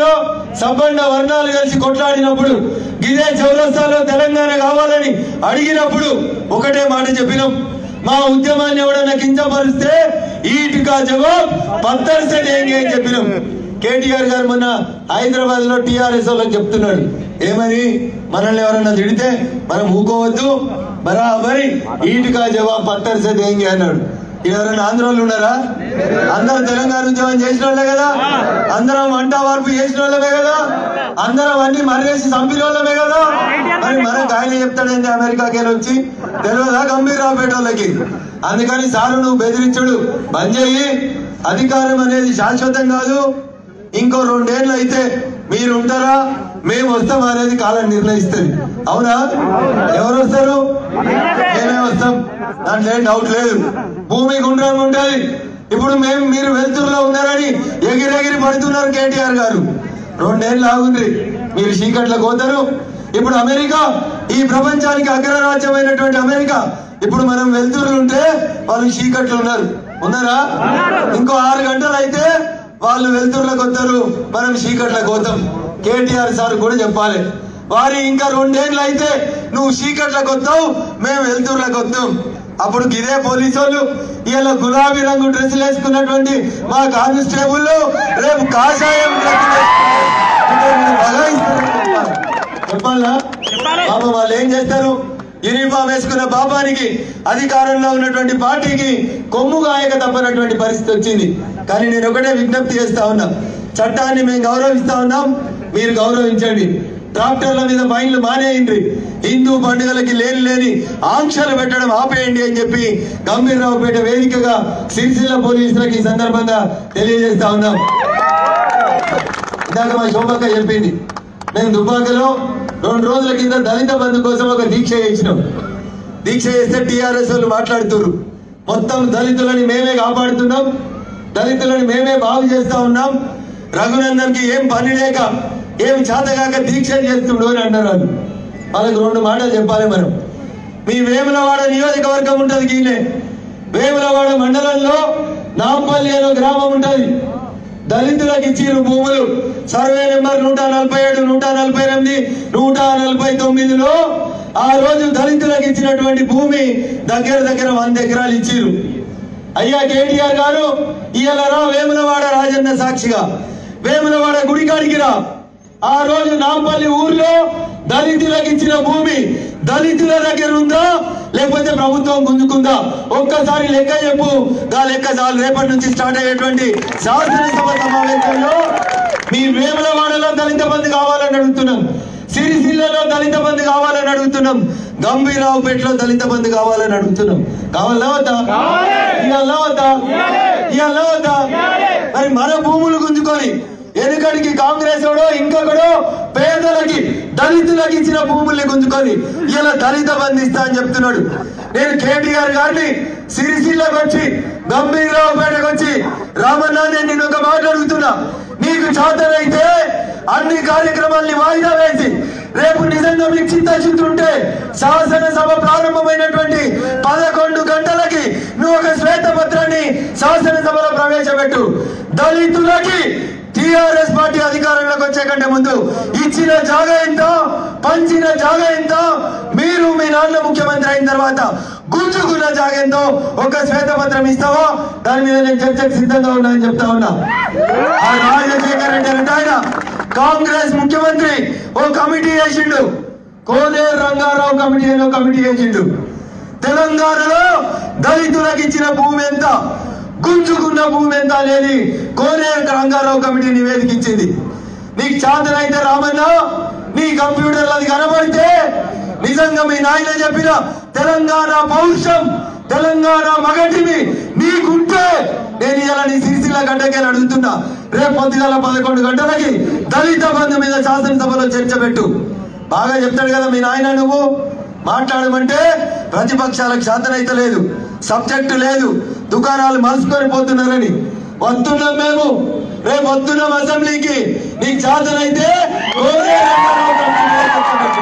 ఉద్యమంలో సబ్బండ వర్ణాలు కలిసి కొట్లాడినప్పుడు ఇదే చౌరస్తాలో తెలంగాణ కావాలని అడిగినప్పుడు ఒకటే మాట చెప్పినాం మా ఉద్యమాన్ని ఎవడన్నా కించపరిస్తే ఈటుకా జవాబ్ పత్తర్ సే దేంగే అని చెప్పినాం కేటీఆర్ గారు మొన్న హైదరాబాద్ లో టిఆర్ఎస్ వాళ్ళకి చెప్తున్నాడు ఏమని మనల్ని ఎవరన్నా తిడితే మనం ఊకోవద్దు బరాబరి ఈటుకా జవాబ్ పత్తర్ సే దేంగే అన్నాడు ఎవరైనా ఆంధ్రోళ్ళు ఉన్నారా అందరం తెలంగాణ ఉద్యమం చేసిన వాళ్ళే కదా అందరం వంట వార్పు చేసిన వాళ్ళమే కదా అందరం అన్ని మర్రేసి చంపిన వాళ్ళమే కదా మరి మనకు ఆయన చెప్తాడండి అమెరికాకి వెళ్ళి వచ్చి తెలియదా గంభీరరావు వాళ్ళకి అందుకని సారు నువ్వు బెదిరించుడు బంద్ చేయి అధికారం అనేది శాశ్వతం కాదు ఇంకో రెండేళ్ళు అయితే మీరు ఉంటారా మేము వస్తాం అనేది కాలం నిర్ణయిస్తుంది అవునా ఎవరు వస్తారు మేమే వస్తాం దాంట్లో ఏం డౌట్ లేదు భూమి గుండ్రంగా ఉంటది ఇప్పుడు మేము మీరు వెళ్తురులో ఉన్నారని ఎగిరెగిరి పడుతున్నారు కేటీఆర్ గారు రెండేళ్ళు ఆగుండ్రి మీరు చీకట్లకు పోతారు ఇప్పుడు అమెరికా ఈ ప్రపంచానికి అగ్రరాజ్యమైనటువంటి అమెరికా ఇప్పుడు మనం వెళ్తురులు ఉంటే వాళ్ళు చీకట్లు ఉన్నారు ఉన్నారా ఇంకో ఆరు గంటలు అయితే వాళ్ళు వెళ్తుర్లకు వస్తారు మనం చీకట్లకు పోతాం కేటీఆర్ సార్ కూడా చెప్పాలి వారి ఇంకా రెండేళ్ళు అయితే నువ్వు చీకట్లకు వస్తావు మేము వెళ్తుర్లకు వస్తాం అప్పుడు ఇదే పోలీసు వాళ్ళు ఇలా గులాబీ రంగు డ్రెస్సులు వేసుకున్నటువంటి మా కానిస్టేబుల్ రేపు కాషాయం డ్రెస్సులు వేసుకున్నారు. అంటే మీరు బగాయిస్తారని చెప్పాలి. చెప్పాలా పాప వాళ్ళు ఏం చేస్తారు యూనిఫామ్ వేసుకున్న పాపానికి అధికారంలో ఉన్నటువంటి పార్టీకి కొమ్ము గాయక తప్పనటువంటి పరిస్థితి వచ్చింది కానీ నేను ఒకటే విజ్ఞప్తి చేస్తా ఉన్నా చట్టాన్ని మేము గౌరవిస్తా ఉన్నాం మీరు గౌరవించండి ట్రాక్టర్ల మీద ఫైన్లు మానేయండి హిందూ పండుగలకి లేని లేని ఆంక్షలు పెట్టడం ఆపేయండి అని చెప్పి గంభీరరావుపేట వేదికగా సిరిసిల్ల పోలీసులకు ఈ సందర్భంగా తెలియజేస్తా ఉన్నాం ఇందాక మా శోభక్క చెప్పింది మేము దుబ్బాకలో రెండు రోజుల కింద దళిత బంధు కోసం ఒక దీక్ష చేసినాం దీక్ష చేస్తే టిఆర్ఎస్ వాళ్ళు మాట్లాడుతున్నారు మొత్తం దళితులని మేమే కాపాడుతున్నాం దళితులని మేమే బాగు చేస్తా ఉన్నాం రఘునందన్ కి ఏం పని లేక ఏం చేతగాక దీక్ష చేస్తుండు అని అన్నారు వాళ్ళు వాళ్ళకి రెండు మాటలు చెప్పాలి మనం మీ వేములవాడ నియోజకవర్గం ఉంటది గీనే వేములవాడ మండలంలో నాంపల్లి అనే గ్రామం ఉంటది దళితులకు ఇచ్చిన భూములు సర్వే నెంబర్ నూట నలభై ఏడు నూట నలభై ఎనిమిది నూట నలభై తొమ్మిదిలో ఆ రోజు దళితులకు ఇచ్చినటువంటి భూమి దగ్గర దగ్గర వంద ఎకరాలు ఇచ్చిరు అయ్యా కేటీఆర్ గారు ఇవాళ రా వేములవాడ రాజన్న సాక్షిగా వేములవాడ గుడికాడికి రా ఆ రోజు నాంపల్లి ఊర్లో దళితులకు ఇచ్చిన భూమి దళితుల దగ్గర ఉందా లేకపోతే ప్రభుత్వం గుంజుకుందా ఒక్కసారి లెక్క చెప్పు దా లెక్క చాలు రేపటి నుంచి స్టార్ట్ అయ్యేటువంటి శాసనసభ సమావేశంలో మీ వేములవాడలో దళిత బంధు కావాలని అడుగుతున్నాం సిరిసిల్లలో దళిత బంధు కావాలని అడుగుతున్నాం గంభీరావుపేటలో దళిత బంధు కావాలని అడుగుతున్నాం కావాలా వద్దా ఇవాళ వద్దా ఇవాళ వద్దా మరి మన భూములు గుంజుకొని వెనుకడికి కాంగ్రెస్ వాడో ఇంకొకడో పేదలకి దళితులకు ఇచ్చిన భూముల్ని గుంజుకొని ఇలా దళిత బంధిస్తా అని చెప్తున్నాడు నేను కేటీఆర్ గారిని సిరిసిల్లకు వచ్చి గంభీరరావుపేటకు వచ్చి రామన్నా నేను నిన్ను ఒక మాట అడుగుతున్నా నీకు చాతనైతే అన్ని కార్యక్రమాల్ని వాయిదా వేసి రేపు నిజంగా మీకు చిత్తశుద్ధి ఉంటే శాసనసభ ప్రారంభమైనటువంటి పదకొండు గంటలకి నువ్వు ఒక శ్వేతపత్రాన్ని శాసనసభలో ప్రవేశపెట్టు దళితులకి టిఆర్ఎస్ పార్టీ అధికారంలోకి వచ్చే కంటే ముందు ఇచ్చిన జాగా ఎంత పంచిన జాగా ఎంత మీరు మీ నాన్న ముఖ్యమంత్రి అయిన తర్వాత గుంజుకున్న జాగా ఎంతో ఒక శ్వేతపత్రం ఇస్తావా దాని మీద నేను చర్చకు సిద్ధంగా ఉన్నా అని చెప్తా ఉన్నా ఆ రాజశేఖర్ రెడ్డి అంటే ఆయన కాంగ్రెస్ ముఖ్యమంత్రి ఓ కమిటీ వేసిండు కోనేరు రంగారావు కమిటీ అని ఒక కమిటీ వేసిండు తెలంగాణలో దళితులకు ఇచ్చిన భూమి ఎంత గుంజుకున్న భూమి ఎంత అనేది కోనేరు రంగారావు కమిటీ నివేదిక ఇచ్చింది నీకు చాతనైతే రామన్న నీ కంప్యూటర్ అది కనబడితే నిజంగా మీ నాయన చెప్పిన తెలంగాణ పౌరుషం తెలంగాణ మగటివి నీకుంటే నేను ఇలా నీ సిరిసిల్ల గడ్డకి అడుగుతున్నా రేపు పొద్దుగల పదకొండు గంటలకి దళిత బంధు మీద శాసనసభలో చర్చ పెట్టు బాగా చెప్తాడు కదా మీ నాయన నువ్వు మాట్లాడమంటే ప్రతిపక్షాలకు శాతనైతే లేదు సబ్జెక్టు లేదు దుకాణాలు మలుసుకొని పోతున్నారని వస్తున్నాం మేము రేపు వస్తున్నాం అసెంబ్లీకి నీకు శాతనైతే కోరే రంగారావు కమిటీ మీద చర్చ పెట్టు.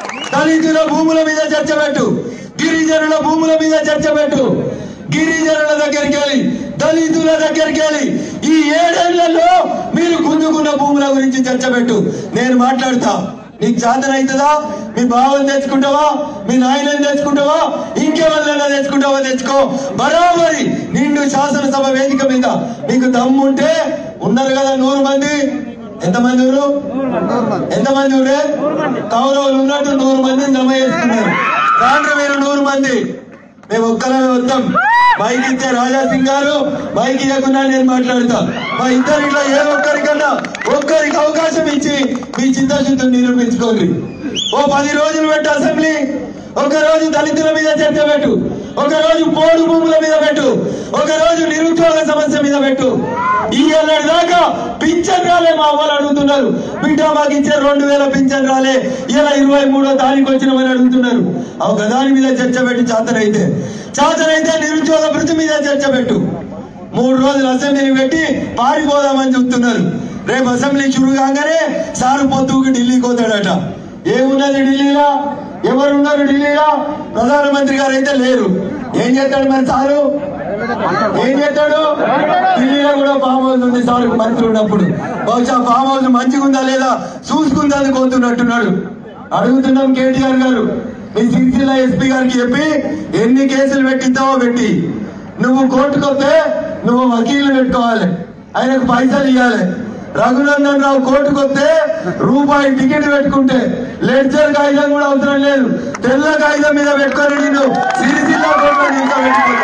దళితుల భూముల మీద చర్చ పెట్టు గిరిజనుల భూముల మీద చర్చ పెట్టు గిరిజనుల దగ్గరికి వెళ్ళి దళితుల దగ్గరికి వెళ్ళి ఈ ఏడేళ్లలో మీరు గుంజుకున్న భూముల గురించి చర్చ పెట్టు నేను మాట్లాడతా నీకు చేతన అవుతుందా మీ బావని తెచ్చుకుంటావా మీ నాయనని తెచ్చుకుంటావా ఇంకెవరినైనా తెచ్చుకుంటావా తెచ్చుకో బరాబరి నిండు శాసనసభ వేదిక మీద మీకు దమ్ము ఉంటే ఉన్నారు కదా నూరు మంది ఎంతమంది ఊరు ఎంతమంది ఊరే కౌరవులు ఉన్నట్టు నూరు మందిని జమ చేసుకున్నారు రాండ్రు మీరు నూరు మంది మేము ఒక్కరమే వస్తాం మైక్ ఇస్తే రాజా సింగ్ గారు మైక్ ఇవ్వకుండా నేను మాట్లాడతా మా ఇద్దరిలో ఏ ఒక్కరికన్నా ఒక్కరికి అవకాశం ఇచ్చి మీ చిత్తశుద్ధిని నిరూపించుకోండి ఓ పది రోజులు పెట్టు అసెంబ్లీ ఒక రోజు దళితుల మీద చర్చ పెట్టు ఒక రోజు పోడు భూముల మీద పెట్టు ఒక రోజు నిరుద్యోగ సమస్య మీద పెట్టు ఈ ఏళ్ళ దాకా పింఛన్ రాలే మా అవ్వలు అడుగుతున్నారు బిడ్డ మాకు ఇచ్చే రెండు వేల పింఛన్ రాలే ఇలా ఇరవై మూడో తారీఖు వచ్చినామని అడుగుతున్నారు ఒక దాని మీద చర్చ పెట్టి చేతనైతే చేతనైతే నిరుద్యోగ వృత్తి మీద చర్చ పెట్టు మూడు రోజులు అసెంబ్లీని పెట్టి పారిపోదామని చెప్తున్నారు రేపు అసెంబ్లీ చురు కాగానే సారు పొద్దుకు ఢిల్లీకి పోతాడట ఏమున్నది ఢిల్లీలో ఎవరున్నారు ఢిల్లీలో ప్రధానమంత్రి గారు అయితే లేరు ఏం చేస్తాడు మరి సారు ఏం చేస్తాడు ఢిల్లీలో కూడా ఫామ్ హౌస్ ఉంది సార్ మంత్రి ఉన్నప్పుడు బహుశా ఫామ్ హౌస్ మంచిగా ఉందా లేదా చూసుకుందా కోతున్నట్టున్నాడు అడుగుతున్నాం కేటీఆర్ గారు మీ సిరిసిల్ల ఎస్పీ గారికి చెప్పి ఎన్ని కేసులు పెట్టిస్తావో పెట్టి నువ్వు కోర్టుకు వస్తే నువ్వు వకీలు పెట్టుకోవాలి ఆయనకు పైసలు ఇవ్వాలి రఘునందన్ రావు కోర్టుకు వస్తే రూపాయి టికెట్ పెట్టుకుంటే లెడ్జర్ కాగితం కూడా అవసరం లేదు తెల్ల కాగితం మీద పెట్టుకొని నేను సిరిసిల్ల కోర్టులో నిల్చోబెట్టుకుంటా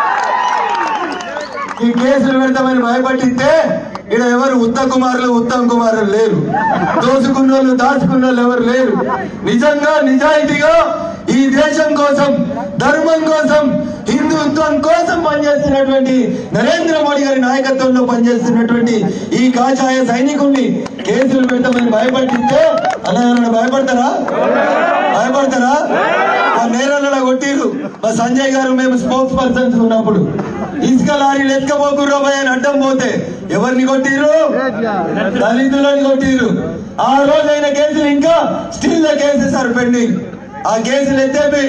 ఈ కేసులు పెడతామని భయపట్టిస్తే ఇక్కడ ఎవరు ఉత్త కుమారులు ఉత్తమ్ కుమారులు లేరు దోసుకున్న వాళ్ళు దాచుకున్న వాళ్ళు ఎవరు లేరు నిజంగా నిజాయితీగా ఈ దేశం కోసం ధర్మం కోసం హిందుత్వం కోసం పనిచేస్తున్నటువంటి నరేంద్ర మోడీ గారి నాయకత్వంలో పనిచేస్తున్నటువంటి ఈ కాషాయ సైనికుల్ని కేసులు పెట్టమని భయపట్టిస్తే అలా ఎవరైనా భయపడతారా భయపడతారా మా నేరాలలో కొట్టిర్రు మా సంజయ్ గారు మేము స్పోక్స్ పర్సన్స్ ఉన్నప్పుడు ఇసుక లారీలు ఎత్తుకపోకుర్రో భయ అని అడ్డం పోతే ఎవరిని కొట్టిర్రు దళితులని కొట్టిర్రు ఆ రోజు అయిన కేసులు ఇంకా స్టిల్ కేసెస్ ఆర్ పెండింగ్ ఆ కేసులు ఎత్తేపి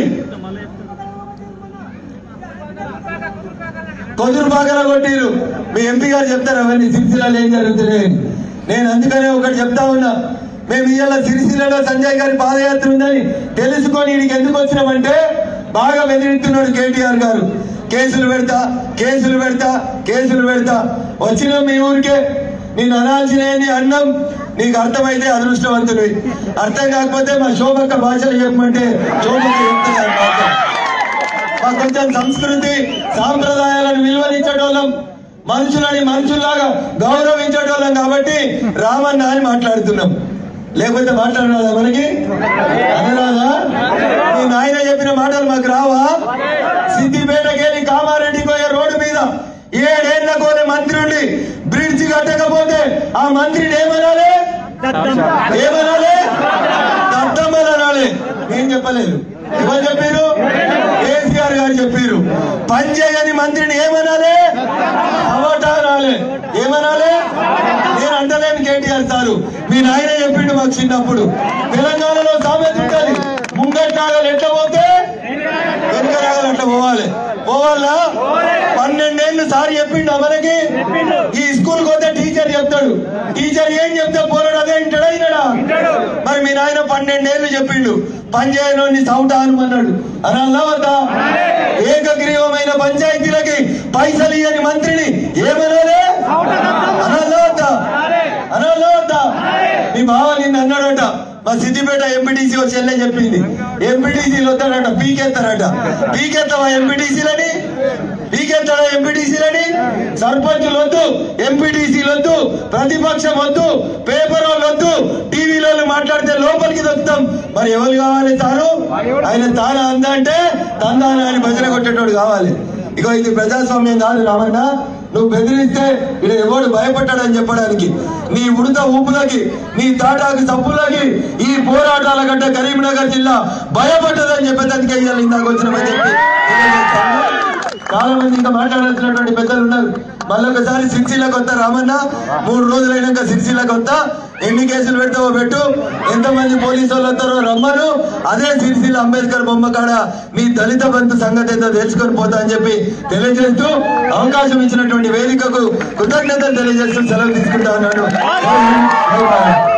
కొదురు బాగా కొట్టిరు మీ ఎంపీ గారు చెప్తారు అవన్నీ సిరిసిల్లలో ఏం జరుగుతున్నాయి నేను అందుకనే ఒకటి చెప్తా ఉన్నా మేము ఇవాళ సిరిసిల్లలో సంజయ్ గారి పాదయాత్ర ఉందని తెలుసుకొని ఈడికి ఎందుకు వచ్చినామంటే బాగా బెదిరిస్తున్నాడు కేటీఆర్ గారు కేసులు పెడతా కేసులు పెడతా కేసులు పెడతా వచ్చిన మీ ఊరికే నేను అనాల్సిన అన్నం నీకు అర్థమైతే అదృష్టవంతుడి అర్థం కాకపోతే మా శోభక్క భాషలు చెప్పమంటే శోభక్క చెప్తుంది ఆ భాష. మాకు కొంచెం సంస్కృతి సాంప్రదాయాలను విలువనిచ్చేటోళ్ళం మనుషులని మనుషుల్లాగా గౌరవించేటోళ్ళం కాబట్టి రామన్న అని మాట్లాడుతున్నాం లేకపోతే మాట్లాడరాదా మనకి అనరాదా మీ నాయన చెప్పిన మాటలు మాకు రావా సిద్దిపేటకెళ్ళి కామారెడ్డి పోయే రోడ్డు మీద ఏడేళ్ల కోనే మంత్రి ఉండి బ్రిడ్జ్ కట్టకపోతే ఆ మంత్రిని ఏమనాలి ఏమనాలి దద్దమ్మని అనాలి ఏం చెప్పలేదు ఎవరు చెప్పారు కేసీఆర్ గారు చెప్పారు పని చేయని మంత్రిని ఏమనాలి అవటా అనాలి ఏమనాలి నేను అంటలేను కేటీఆర్ సారు మీ నాయన చెప్పిండు మాకు చిన్నప్పుడు తెలంగాణలో సామెత ఉంటుంది ముంగట్టాగలు ఎట్లా పోతే వెనుక రాగలు అట్లా పోవాలి పోవాలా పన్నెండేళ్ళు సార్ చెప్పిండు మనకి ఈ స్కూల్ పోతే టీచర్ చెప్తాడు టీచర్ ఏం చెప్తే పోరాడు అదే వింటాడా వినడా మరి మీ నాయన పన్నెండేళ్ళు చెప్పిండు పని చేయనోని సౌట అనమన్నాడు అనాలా వద్దా ఏకగ్రీవమైన పంచాయతీలకి పైసలు ఇయ్యని మంత్రిని ఏమనాలి అనాలా వద్దా అనాలా వద్దా మీ బావ నిన్ను అన్నాడట మా సిద్దిపేట ఎంపీటీసీ వచ్చి వెళ్ళే చెప్పింది ఎంపీటీసీలు వద్దాడట పీకెత్తారట పీకెత్తావా ఎంపీటీసీలని పీకెత్తాడా ఎంపీటీసీలని సర్పంచులు వద్దు ఎంపీటీసీలు వద్దు ప్రతిపక్షం వద్దు పేపర్ వాళ్ళు వద్దు టీవీలో మాట్లాడితే లోపలికి దొక్కుతాం మరి ఎవరు కావాలి తాను ఆయన తాను అంద అంటే తందాన అని భజన కొట్టేటోడు కావాలి ఇగో ఇది ప్రజాస్వామ్యం కాదు రామన్న నువ్వు బెదిరిస్తే ఇక్కడ ఎవడు భయపడ్డాడని చెప్పడానికి నీ ఉడత ఊపులకి నీ తాటాకు తప్పులకి ఈ పోరాటాల గడ్డ కరీంనగర్ జిల్లా భయపడ్డదని చెప్పేదానికి అయ్యాలి ఇందాక వచ్చినామని చెప్పి తెలియజేస్తాను. చాలా మంది ఇంకా మాట్లాడాల్సినటువంటి పెద్దలు ఉన్నారు మళ్ళొకసారి సిరిసిల్లకు వస్తా రామన్న మూడు రోజులైనాక సిరిసిల్లకు వస్తా ఎన్ని కేసులు పెడతావో పెట్టు ఎంతమంది పోలీసు వాళ్ళు వస్తారో రమ్మను అదే సిరిసిల్ల అంబేద్కర్ బొమ్మ కాడ మీ దళిత బంధు సంగతి ఏందో తెలుసుకొని పోతా అని చెప్పి తెలియజేస్తూ అవకాశం ఇచ్చినటువంటి వేదికకు కృతజ్ఞతలు తెలియజేస్తూ సెలవు తీసుకుంటా ఉన్నాను జై హింద్, జై భారత్.